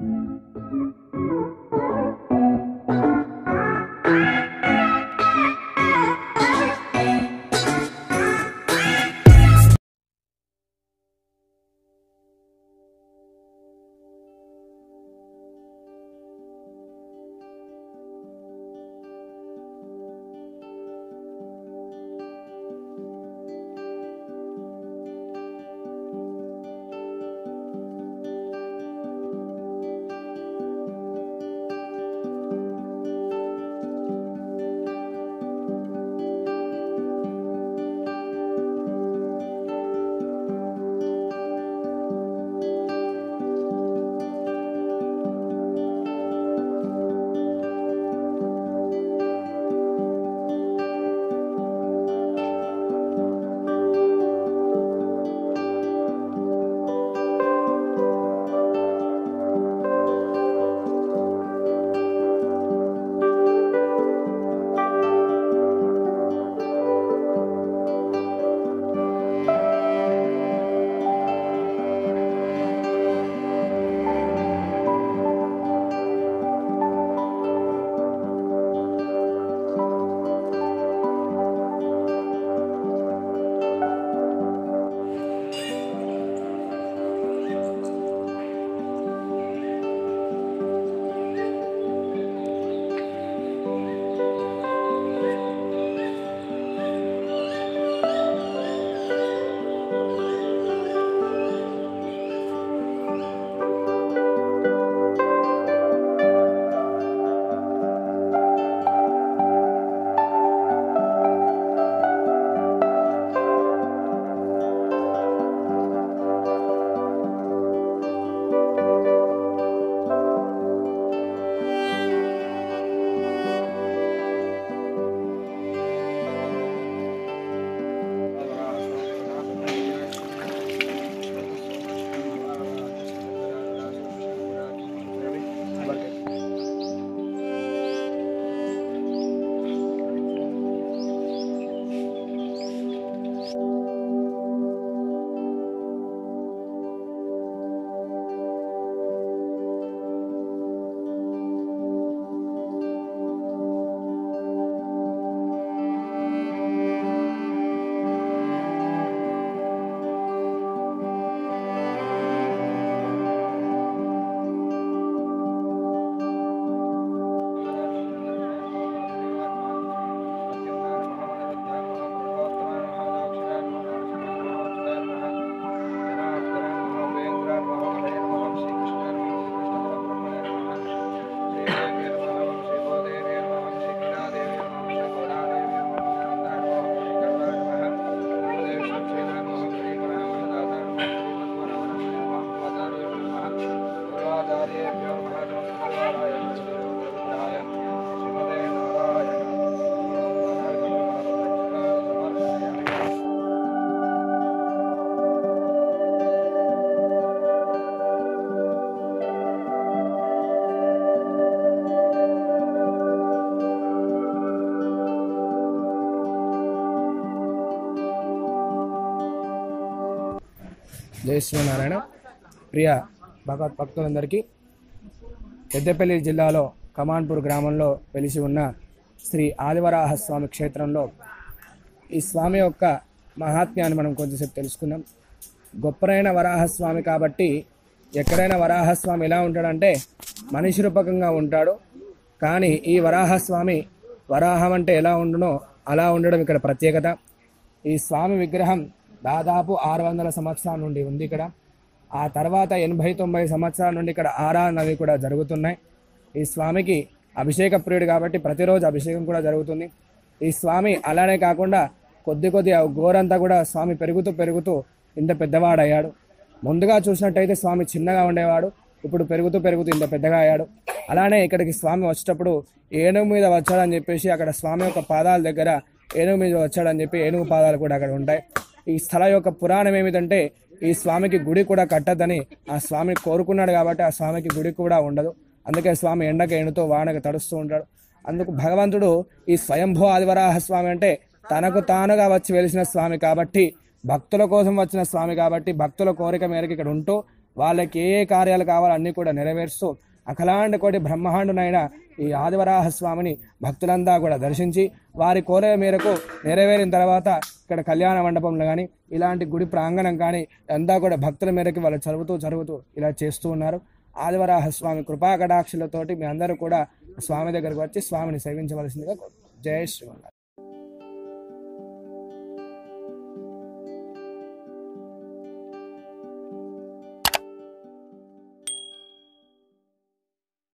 జై శ్రీనారాయణ ప్రియ భగవత్ భక్తులందరికీ పెద్దపల్లి జిల్లాలో కమాన్పూర్ గ్రామంలో వెలిసి ఉన్న శ్రీ ఆదివరాహ స్వామి క్షేత్రంలో ఈ స్వామి యొక్క మహాత్మ్యాన్ని మనం కొంచెంసేపు తెలుసుకుందాం గొప్పరైన వరాహస్వామి కాబట్టి ఎక్కడైనా వరాహస్వామి ఎలా ఉంటాడంటే మనిషి రూపకంగా ఉంటాడు కానీ ఈ వరాహస్వామి వరాహం అంటే ఎలా ఉండునో అలా ఉండడం ఇక్కడ ప్రత్యేకత ఈ స్వామి విగ్రహం దాదాపు ఆరు వందల సంవత్సరాల నుండి ఉంది ఇక్కడ ఆ తర్వాత ఎనభై తొంభై సంవత్సరాల నుండి ఇక్కడ ఆరాధనలు కూడా జరుగుతున్నాయి ఈ స్వామికి అభిషేక ప్రియుడు కాబట్టి ప్రతిరోజు అభిషేకం కూడా జరుగుతుంది ఈ స్వామి అలానే కాకుండా కొద్ది కొద్ది ఆ గోరంతా కూడా స్వామి పెరుగుతూ పెరుగుతూ ఇంత పెద్దవాడయ్యాడు ముందుగా చూసినట్టయితే స్వామి చిన్నగా ఉండేవాడు ఇప్పుడు పెరుగుతూ పెరుగుతూ ఇంత పెద్దగా అయ్యాడు అలానే ఇక్కడికి స్వామి వచ్చేటప్పుడు ఏనుగు మీద వచ్చాడని చెప్పేసి అక్కడ స్వామి యొక్క పాదాల దగ్గర ఏనుగు మీద వచ్చాడని చెప్పి ఏనుగు పాదాలు కూడా అక్కడ ఉంటాయి ఈ స్థల యొక్క పురాణం ఏమిటంటే ఈ స్వామికి గుడి కూడా కట్టద్దని ఆ స్వామి కోరుకున్నాడు కాబట్టి ఆ స్వామికి గుడి కూడా ఉండదు అందుకే స్వామి ఎండకి ఎండుతో వానకి తడుస్తూ ఉంటాడు అందుకు భగవంతుడు ఈ స్వయంభూ ఆదివరాహ స్వామి అంటే తనకు తానుగా వచ్చి వెలిసిన స్వామి కాబట్టి భక్తుల కోసం వచ్చిన స్వామి కాబట్టి భక్తుల కోరిక మేరకు ఇక్కడ ఉంటూ వాళ్ళకి ఏ ఏ కార్యాలు కావాలో అన్నీ కూడా నెరవేరుస్తూ అఖలాండ కోటి బ్రహ్మాండునైన ఈ ఆదివరాహ స్వామిని భక్తులంతా కూడా దర్శించి వారి కోరిక మేరకు నెరవేరిన తర్వాత ఇక్కడ కళ్యాణ మండపంలో కానీ ఇలాంటి గుడి ప్రాంగణం కానీ అంతా కూడా భక్తుల మేరకు వాళ్ళు చదువుతూ చదువుతూ ఇలా చేస్తూ ఉన్నారు ఆదివరాహ స్వామి కృపా కటాక్షలతోటి మీ అందరూ కూడా స్వామి దగ్గరకు వచ్చి స్వామిని సేవించవలసిందిగా కోరు- జై శ్రీమన్నారాయణ